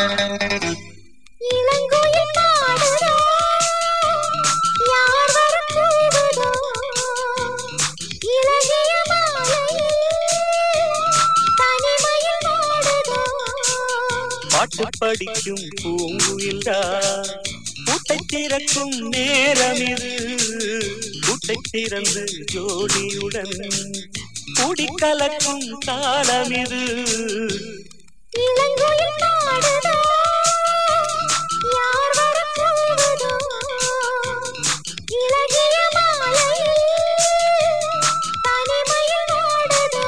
இளங்குயில் பாடுதோ யார் வரக்கூடுதோ இளகிய மாலையில் தனிமையில் ஓடுதோ பாட்டு படிக்கும் பூங்குயில்டா கூட்டை திறக்கும் நேரம் இது கூட்டை திறந்து ஜோடியுடன் கூடி கலக்கும் காலம் இது இளங்குயில் பாடுதோ யார் வரக்கூடுதோ இளகிய மாலையில் தனிமையில் ஓடுதோ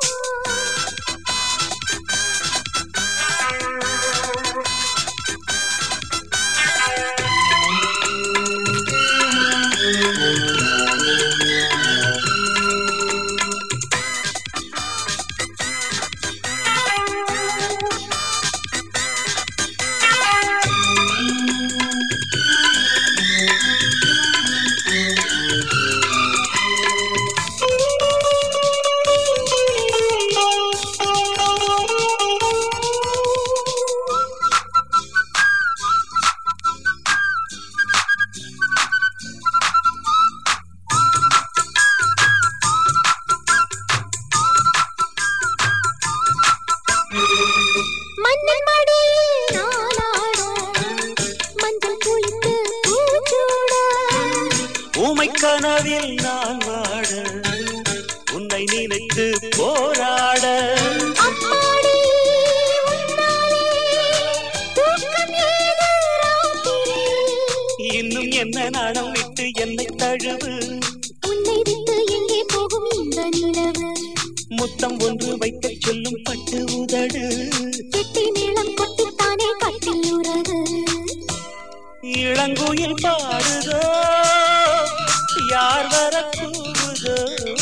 மண்ணின் மடியில் நானாட மஞ்சள் குளித்து பூச்சூட ஊமை கனவில் நான் வாட உன்னை நினைத்து போராட அம்மாடி உன்னாலே தூக்கம் ஏது ராத்திரி இன்னும் என்ன நாடம் விட்டு என்னை தழுவு உன்னை விட்டு எங்கே போகும் இந்த நிலவு முத்தம் ஒன்று வைக்கச் சொல்லும் பட்டு உதடு கெட்டி மேளம் கொட்டித்தானே கட்டில் உறவு இளங்குயில் பாடுதோ யார் வர கூவுதோ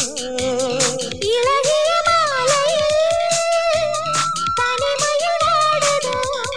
இளகிய மாலையில் தனிமையில் ஆடுதோ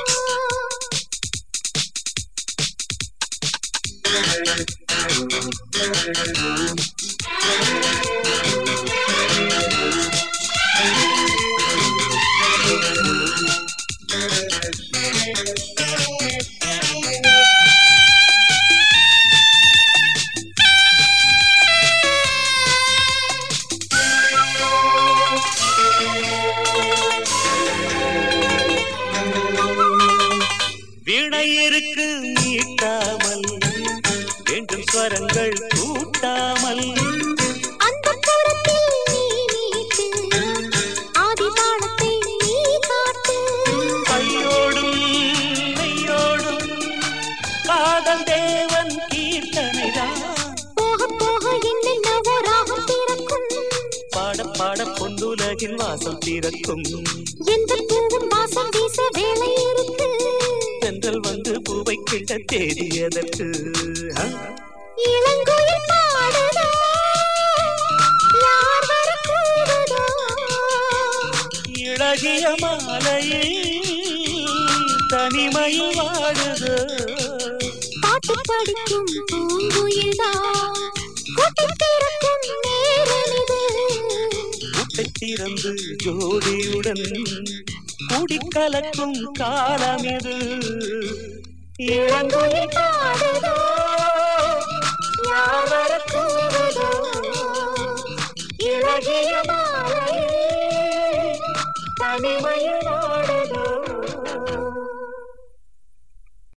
வீணை இருக்கு நீட்டாமல் வேண்டும் ஸ்வரங்கள் கூட்டாமல் அந்த புறத்தில் நீ நீட்டு ஆதி தாளத்தை நீ காட்டு கையோடும் மெய்யோடும் காதல் தேவன் கீர்த்தனைதான் போக போக என்னென்னவோ ராகம் பிறக்கும் பாட பாட பொன்னுலகின் வாசம் திறக்கும் எந்த பூவும் வாசம் வீச வேலை இருக்கு தென்றல் வந்து பூவை கிட்ட தேடியதற்கு ஆ? இளங்குயில் பாடுதோ யார் வரக்கூடுதோ இளகிய மாலையில் தனிமையில் வாடுதோ பாட்டு படிக்கும் பூங்குயில்தான் கூட்டி திறக்கும் நேரம் இது கூட்டை திறந்து ஜோடியுடன் கூடி கலக்கும் காலம் இது இளங்குயில் பாடுதோ யார் வரக்கூடுதோ இளகிய மாலையில் தனிமையில்